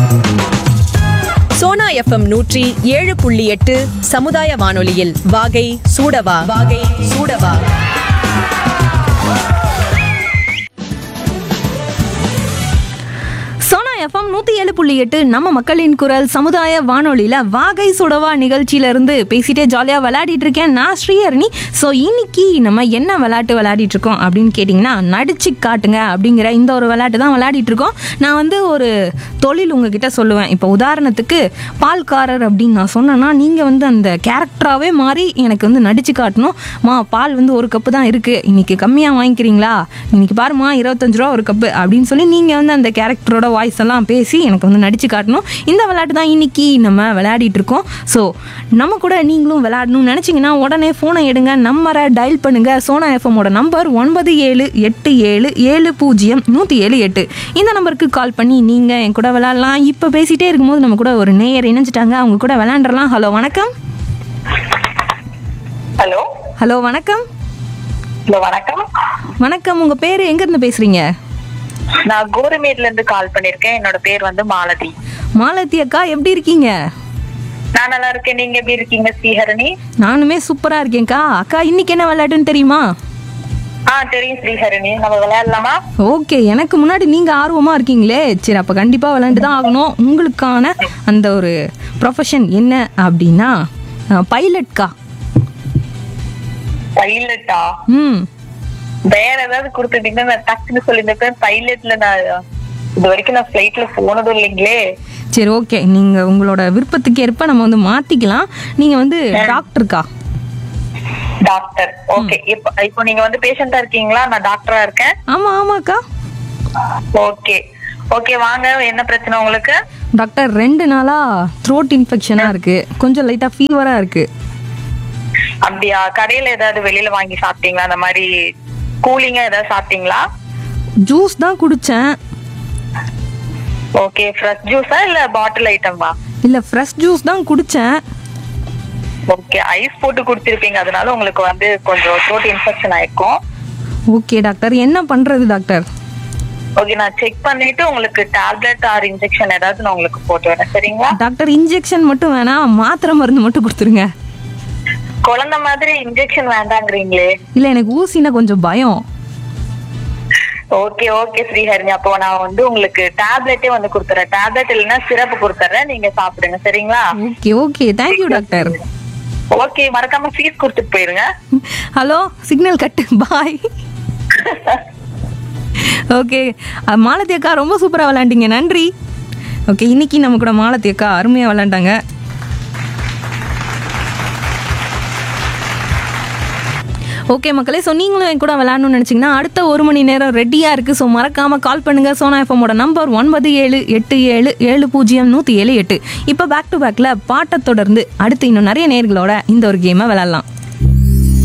Sona FM நூற்றி ஏழு புள்ளி எட்டு சமுதாய வானொலியில் வாகை சூடவா வாகை சூடவா சோனா எஃப்எம் நூற்றி ஏழு புள்ளி எட்டு நம்ம மக்களின் குரல் சமுதாய வானொலியில் வாகை சுடவா நிகழ்ச்சியிலேருந்து பேசிட்டே ஜாலியாக விளையாடிட்டு இருக்கேன் நான் ஸ்ரீஹரணி ஸோ இன்னைக்கு நம்ம என்ன விளையாட்டு விளையாடிட்டு இருக்கோம் அப்படின்னு கேட்டிங்கன்னா நடிச்சு காட்டுங்க அப்படிங்கிற இந்த ஒரு விளையாட்டு தான் விளையாடிட்டு இருக்கோம் நான் வந்து ஒரு தொழில் உங்ககிட்ட சொல்லுவேன் இப்போ உதாரணத்துக்கு பால்காரர் அப்படின்னு நான் சொன்னேன்னா நீங்கள் வந்து அந்த கேரக்டராகவே மாறி எனக்கு வந்து நடிச்சு காட்டணும் மா பால் வந்து ஒரு கப்பு தான் இருக்குது இன்னைக்கு கம்மியாக வாங்கிக்கிறீங்களா இன்னைக்கு பாருமா இருபத்தஞ்சு ரூபா ஒரு கப்பு அப்படின்னு சொல்லி நீங்கள் வந்து அந்த கேரக்டரோட வாய்ஸ் எல்லாம் பேசி எனக்கு வந்து நடிச்சு காட்டணும் இந்த விளையாட்டு தான் இன்னைக்கு நம்ம விளையாடிட்டு இருக்கோம் ஸோ நம்ம கூட நீங்களும் விளையாடணும்னு நினச்சிங்கன்னா உடனே ஃபோனை எடுங்க நம்பரை டயல் பண்ணுங்க சோனா எஃப்எம்மோட நம்பர் ஒன்பது ஏழு எட்டு ஏழு ஏழு பூஜ்ஜியம் நூற்றி ஏழு எட்டு இந்த நம்பருக்கு கால் பண்ணி நீங்கள் என் கூட விளையாடலாம் இப்போ பேசிட்டே இருக்கும்போது நம்ம கூட ஒரு நேயர் இணைஞ்சிட்டாங்க அவங்க கூட விளையாண்டுறலாம் ஹலோ வணக்கம் ஹலோ ஹலோ வணக்கம் ஹலோ வணக்கம் வணக்கம் உங்கள் பேர் எங்கேருந்து பேசுகிறீங்க நான் கோரமேட்ல இருந்து கால் பண்ணிருக்கேன் என்னோட பேர் வந்து மாலதி மாலதி அக்கா எப்படி இருக்கீங்க நான் நல்லா இருக்கேன் நீங்க எப்படி இருக்கீங்க ஸ்ரீஹரணி நானுமே சூப்பராக இருக்கேன்க்கா அக்கா இன்னைக்கு என்ன விளையாட்டுன்னு தெரியுமா ஆ தெரியும் ஸ்ரீஹரணி நம்ம விளையாடலாமா ஓகே எனக்கு முன்னாடி நீங்கள் ஆர்வமாக இருக்கீங்களே சரி அப்போ கண்டிப்பாக விளையாண்டு தான் ஆகணும் உங்களுக்கான அந்த ஒரு ப்ரொஃபஷன் என்ன அப்படின்னா பைலட்கா பைலட்டா ம் வேற ஏதாவது கொடுத்துட்டீங்கன்னா நான் டக்குன்னு சொல்லியிருந்தேன் பைலட்ல நான் இது வரைக்கும் நான் ஃபிளைட்ல போனதும் இல்லைங்களே சரி ஓகே நீங்கள் உங்களோட விருப்பத்துக்கு ஏற்ப நம்ம வந்து மாற்றிக்கலாம் நீங்கள் வந்து டாக்டருக்கா டாக்டர் ஓகே இப்போ இப்போ நீங்க வந்து பேஷண்டா இருக்கீங்களா நான் டாக்டரா இருக்கேன் ஆமாம் ஆமாக்கா ஓகே ஓகே வாங்க என்ன பிரச்சனை உங்களுக்கு டாக்டர் ரெண்டு நாளாக த்ரோட் இன்ஃபெக்ஷனாக இருக்குது கொஞ்சம் லைட்டாக ஃபீவராக இருக்குது அப்படியா கடையில ஏதாவது வெளியில வாங்கி சாப்பிட்டீங்களா அந்த மாதிரி கூலிங்கா ஏதாவது சாப்பிட்டீங்களா ஜூஸ் தான் குடித்தேன் ஓகே ஃப்ரெஷ் ஜூஸா இல்ல பாட்டில் ஐட்டமா இல்லை ஃப்ரெஷ் ஜூஸ் தான் குடித்தேன் ஓகே ஐஸ் போட்டு குடிச்சிருப்பீங்க அதனால உங்களுக்கு வந்து கொஞ்சம் த்ரோட் இன்ஃபெக்ஷன் ஆயிருக்கும் ஓகே டாக்டர் என்ன பண்ணுறது டாக்டர் ஓகே நான் செக் பண்ணிட்டு உங்களுக்கு டேப்லெட் ஆர் இன்ஜெக்ஷன் ஏதாவது நான் உங்களுக்கு போட்டு வரேன் சரிங்களா டாக்டர் இன்ஜெக்ஷன் மட்டும் வேணாம் மாத்திரை மருந்து மட்டும் கொடுத்துருங்க குழந்தை மாதிரி இன்ஜெக்ஷன் வேண்டாங்கிறீங்களே இல்லை எனக்கு ஊசினா கொஞ்சம் பயம் ஓகே ஓகே ஸ்ரீஹரிணி அப்போ நான் வந்து உங்களுக்கு டேப்லெட்டே வந்து கொடுத்துறேன் டேப்லெட் இல்லைன்னா சிரப் கொடுத்துறேன் நீங்க சாப்பிடுங்க சரிங்களா okay okay thank you doctor okay மறக்காம ஃபீஸ் கொடுத்துட்டு போயிருங்க hello signal cut bye okay Malathi அக்கா ரொம்ப சூப்பராக விளாண்டிங்க நன்றி ஓகே இன்னைக்கு நம்ம கூட மாலதி அக்கா அருமையாக விளாண்டாங்க ஓகே மக்களே ஸோ நீங்களும் என் கூட விளையாடணும்னு நினச்சிங்கன்னா அடுத்த ஒரு மணி நேரம் ரெடியாக இருக்குது ஸோ மறக்காமல் கால் பண்ணுங்கள் சோனா எஃப்எம்மோட நம்பர் ஒன்பது ஏழு எட்டு ஏழு ஏழு பூஜ்ஜியம் நூற்றி ஏழு எட்டு இப்போ பேக் டு பேக்கில் பாட்டை தொடர்ந்து அடுத்து இன்னும் நிறைய நேர்களோட இந்த ஒரு கேமை விளாட்லாம்